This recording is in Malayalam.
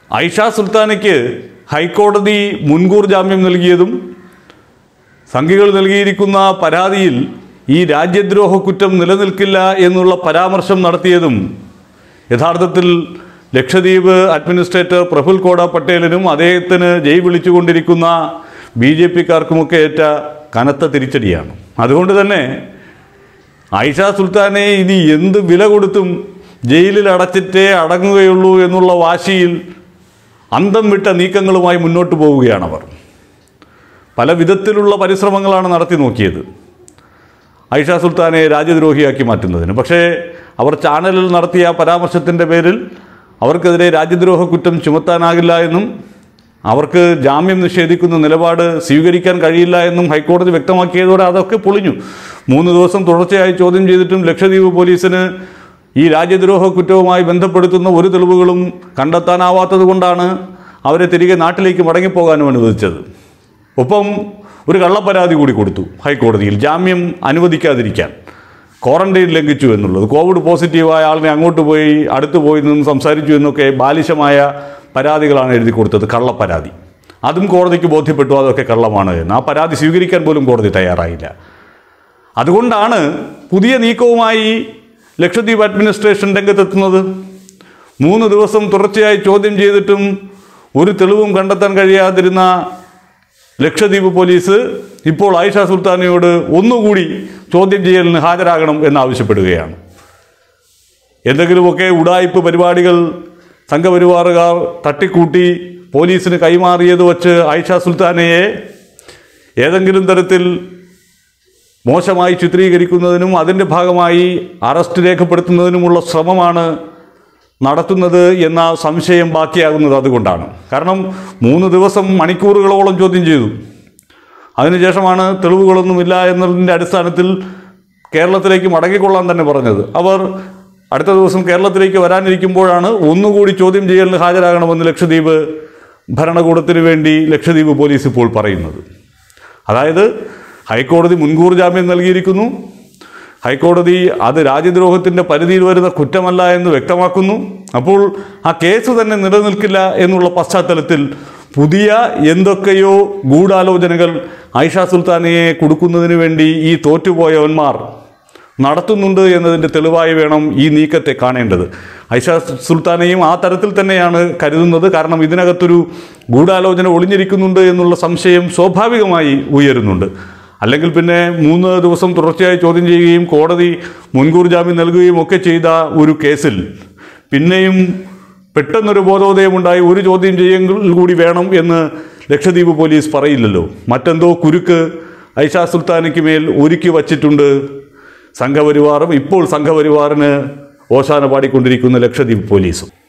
ഐഷ സുൽത്താനയ്ക്ക് ഹൈക്കോടതി മുൻകൂർ ജാമ്യം നൽകിയതും സംഘികൾ നൽകിയിരിക്കുന്ന പരാതിയിൽ ഈ രാജ്യദ്രോഹ കുറ്റം നിലനിൽക്കില്ല എന്നുള്ള പരാമർശം നടത്തിയതും യഥാർത്ഥത്തിൽ ലക്ഷദ്വീപ് അഡ്മിനിസ്ട്രേറ്റർ പ്രഫുൽ കോട പട്ടേലിനും അദ്ദേഹത്തിന് ജയ് വിളിച്ചുകൊണ്ടിരിക്കുന്ന ബി ജെ പിക്കാർക്കുമൊക്കെ ഏറ്റ കനത്ത തിരിച്ചടിയാണ് അതുകൊണ്ട് തന്നെ ആയിഷ സുൽത്താനെ ഇനി എന്ത് വില കൊടുത്തും ജയിലിൽ അടച്ചിട്ടേ അടങ്ങുകയുള്ളൂ എന്നുള്ള വാശിയിൽ അന്തം വിട്ട നീക്കങ്ങളുമായി മുന്നോട്ട് പോവുകയാണവർ പല വിധത്തിലുള്ള പരിശ്രമങ്ങളാണ് നടത്തി നോക്കിയത് ഐഷ സുൽത്താനെ രാജ്യദ്രോഹിയാക്കി മാറ്റുന്നതിന് പക്ഷേ അവർ ചാനലിൽ നടത്തിയ പരാമർശത്തിൻ്റെ പേരിൽ അവർക്കെതിരെ രാജ്യദ്രോഹ കുറ്റം ചുമത്താനാകില്ല എന്നും അവർക്ക് ജാമ്യം നിഷേധിക്കുന്ന നിലപാട് സ്വീകരിക്കാൻ കഴിയില്ല എന്നും ഹൈക്കോടതി വ്യക്തമാക്കിയതോടെ അതൊക്കെ പൊളിഞ്ഞു മൂന്ന് ദിവസം തുടർച്ചയായി ചോദ്യം ചെയ്തിട്ടും ലക്ഷദ്വീപ് പോലീസിന് ഈ രാജ്യദ്രോഹ കുറ്റവുമായി ബന്ധപ്പെടുത്തുന്ന ഒരു തെളിവുകളും കണ്ടെത്താനാവാത്തത് കൊണ്ടാണ് അവരെ തിരികെ നാട്ടിലേക്ക് മടങ്ങിപ്പോകാനും അനുവദിച്ചത് ഒപ്പം ഒരു കള്ളപ്പരാതി കൂടി കൊടുത്തു ഹൈക്കോടതിയിൽ ജാമ്യം അനുവദിക്കാതിരിക്കാൻ ക്വാറന്റൈൻ ലംഘിച്ചു എന്നുള്ളത് കോവിഡ് പോസിറ്റീവായ ആളിനെ അങ്ങോട്ട് പോയി അടുത്ത് പോയി നിന്ന് സംസാരിച്ചു എന്നൊക്കെ ബാലിശമായ പരാതികളാണ് എഴുതി കൊടുത്തത് കള്ളപ്പരാതി അതും കോടതിക്ക് ബോധ്യപ്പെട്ടു അതൊക്കെ കള്ളമാണ് എന്ന് ആ പരാതി സ്വീകരിക്കാൻ പോലും കോടതി തയ്യാറായില്ല അതുകൊണ്ടാണ് പുതിയ നീക്കവുമായി ലക്ഷദ്വീപ് അഡ്മിനിസ്ട്രേഷൻ രംഗത്തെത്തുന്നത് മൂന്ന് ദിവസം തുടർച്ചയായി ചോദ്യം ചെയ്തിട്ടും ഒരു തെളിവും കണ്ടെത്താൻ കഴിയാതിരുന്ന ലക്ഷദ്വീപ് പോലീസ് ഇപ്പോൾ ആയിഷ സുൽത്താനയോട് ഒന്നുകൂടി ചോദ്യം ചെയ്യലിന് ഹാജരാകണം എന്നാവശ്യപ്പെടുകയാണ് എന്തെങ്കിലുമൊക്കെ ഉടായ്പ് പരിപാടികൾ സംഘപരിവാറുകാർ തട്ടിക്കൂട്ടി പോലീസിന് കൈമാറിയത് വച്ച് ആയിഷ സുൽത്താനയെ ഏതെങ്കിലും തരത്തിൽ മോശമായി ചിത്രീകരിക്കുന്നതിനും അതിൻ്റെ ഭാഗമായി അറസ്റ്റ് രേഖപ്പെടുത്തുന്നതിനുമുള്ള ശ്രമമാണ് നടത്തുന്നത് എന്ന സംശയം ബാക്കിയാകുന്നത് അതുകൊണ്ടാണ് കാരണം മൂന്ന് ദിവസം മണിക്കൂറുകളോളം ചോദ്യം ചെയ്തു അതിനുശേഷമാണ് തെളിവുകളൊന്നുമില്ല എന്നതിൻ്റെ അടിസ്ഥാനത്തിൽ കേരളത്തിലേക്ക് മടങ്ങിക്കൊള്ളാൻ തന്നെ പറഞ്ഞത് അവർ അടുത്ത ദിവസം കേരളത്തിലേക്ക് വരാനിരിക്കുമ്പോഴാണ് ഒന്നുകൂടി ചോദ്യം ചെയ്യലിന് ഹാജരാകണമെന്ന് ലക്ഷദ്വീപ് ഭരണകൂടത്തിന് വേണ്ടി ലക്ഷദ്വീപ് പോലീസ് ഇപ്പോൾ പറയുന്നത് അതായത് ഹൈക്കോടതി മുൻകൂർ ജാമ്യം നൽകിയിരിക്കുന്നു ഹൈക്കോടതി അത് രാജ്യദ്രോഹത്തിൻ്റെ പരിധിയിൽ വരുന്ന കുറ്റമല്ല എന്ന് വ്യക്തമാക്കുന്നു അപ്പോൾ ആ കേസ് തന്നെ നിലനിൽക്കില്ല എന്നുള്ള പശ്ചാത്തലത്തിൽ പുതിയ എന്തൊക്കെയോ ഗൂഢാലോചനകൾ ആയിഷ സുൽത്താനയെ കൊടുക്കുന്നതിന് വേണ്ടി ഈ തോറ്റുപോയവന്മാർ നടത്തുന്നുണ്ട് എന്നതിൻ്റെ തെളിവായി വേണം ഈ നീക്കത്തെ കാണേണ്ടത് ഐഷ സുൽത്താനെയും ആ തരത്തിൽ തന്നെയാണ് കരുതുന്നത് കാരണം ഇതിനകത്തൊരു ഗൂഢാലോചന ഒളിഞ്ഞിരിക്കുന്നുണ്ട് എന്നുള്ള സംശയം സ്വാഭാവികമായി ഉയരുന്നുണ്ട് അല്ലെങ്കിൽ പിന്നെ മൂന്ന് ദിവസം തുടർച്ചയായി ചോദ്യം ചെയ്യുകയും കോടതി മുൻകൂർ ജാമ്യം നൽകുകയും ഒക്കെ ചെയ്ത ഒരു കേസിൽ പിന്നെയും പെട്ടെന്നൊരു ബോധോദയമുണ്ടായി ഒരു ചോദ്യം ചെയ്യൽ കൂടി വേണം എന്ന് ലക്ഷദ്വീപ് പോലീസ് പറയില്ലല്ലോ മറ്റെന്തോ കുരുക്ക് ഐഷ സുൽത്താനയ്ക്ക് മേൽ ഒരുക്കി വച്ചിട്ടുണ്ട് സംഘപരിവാറും ഇപ്പോൾ സംഘപരിവാറിന് ഓശാന പാടിക്കൊണ്ടിരിക്കുന്ന ലക്ഷദ്വീപ് പോലീസും